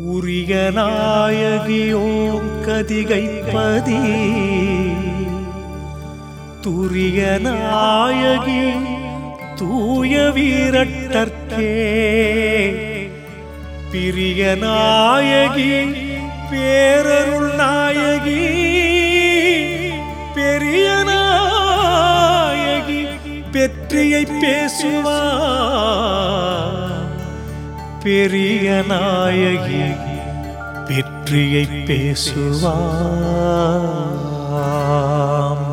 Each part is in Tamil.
உரிய நாயகியோம் கதிகைப்பதி துரிய நாயகி தூய வீரட்டர்க்கே பிரிய நாயகி பேரருள் நாயகி பெரிய நாயகி பெற்றியை பேசுவார் பெரிய நாயகி வெற்றியை பேசுவாம்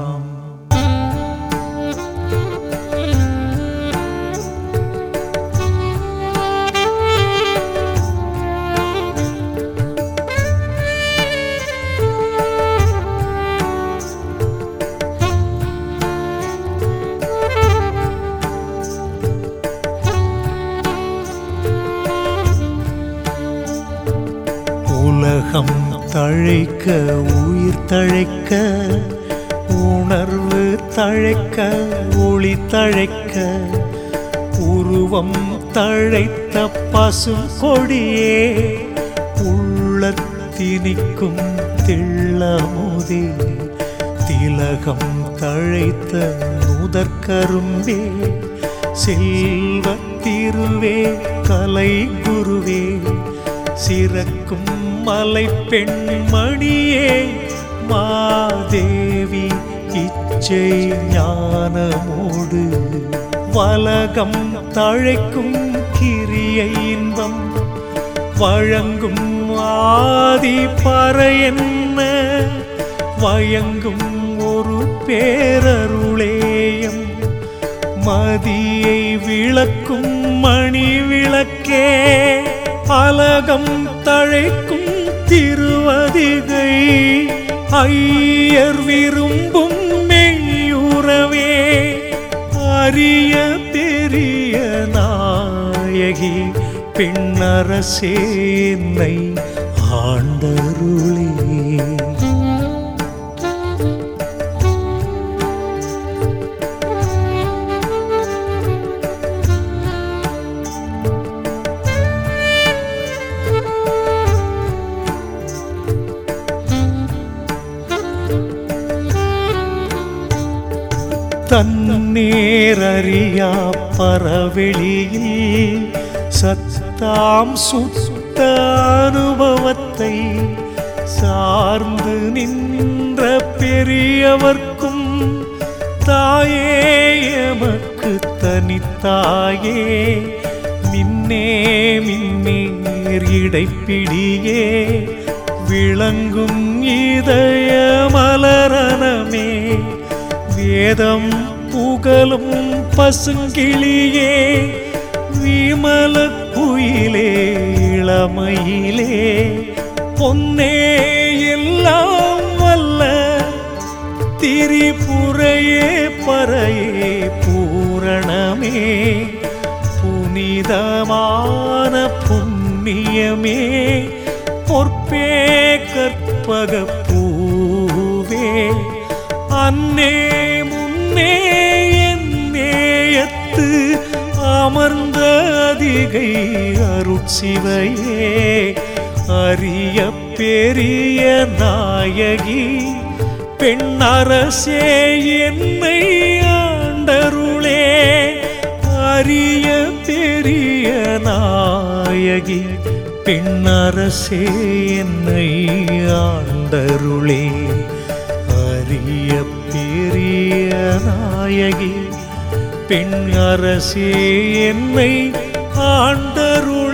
உலகம் தழைக்க உயிர் தழைக்க உணர்வு தழைக்க ஒளி தழைக்க உருவம் தழைத்த பசும் கொடியே உள்ளத்தினிக்கும் திள்ளமுதே திலகம் தழைத்த முதற்கரும்பே செல்வத் திருவே கலை குருவே சிறக்கும் மலை பெண்மணியே மாதேவி இச்சை ஞானமோடு வலகம் தழைக்கும் கிரியை இன்பம் வழங்கும் ஆதி பறையென்ன வயங்கும் ஒரு பேரருளேயம் மதியை விளக்கும் மணி விளக்கே அலகம் தழைக்கும் திருவதிகை ஐயர் விரும்பும் மெய்யுறவே அரிய பெரிய நாயகி பெண்ணரசேன்னை ஆண்டருளே தன்னேரறியா பரவெளியில் சத்தாம் சுத்த அனுபவத்தை சார்ந்து நின்ற பெரியவர்க்கும் தாயே எமக்கு தனித்தாயே மின்னே மின்னேர் இடைப்பிடியே விளங்கும் இதய மலரணமே வேதம் புகழும் பசுங்கிளியே விமல குயிலே இளமையிலே பொன்னே எல்லாம் வல்ல திரிபுரையே பறையே பூரணமே புனிதமான புண்ணியமே பொற்பே கற்பக பூவே அன்னே முன்னே என்னேயத்து அமர்ந்த அதிகை அருட்சிவையே அரிய பெரிய நாயகி பெண்ணரசே என்னை ஆண்டருளே அரிய பெரிய நாயகி பெண்ணரசே என்னை ஆண்டருளே அரிய பெரிய நாயகி பெண் அரசே என்னை ஆண்டருளே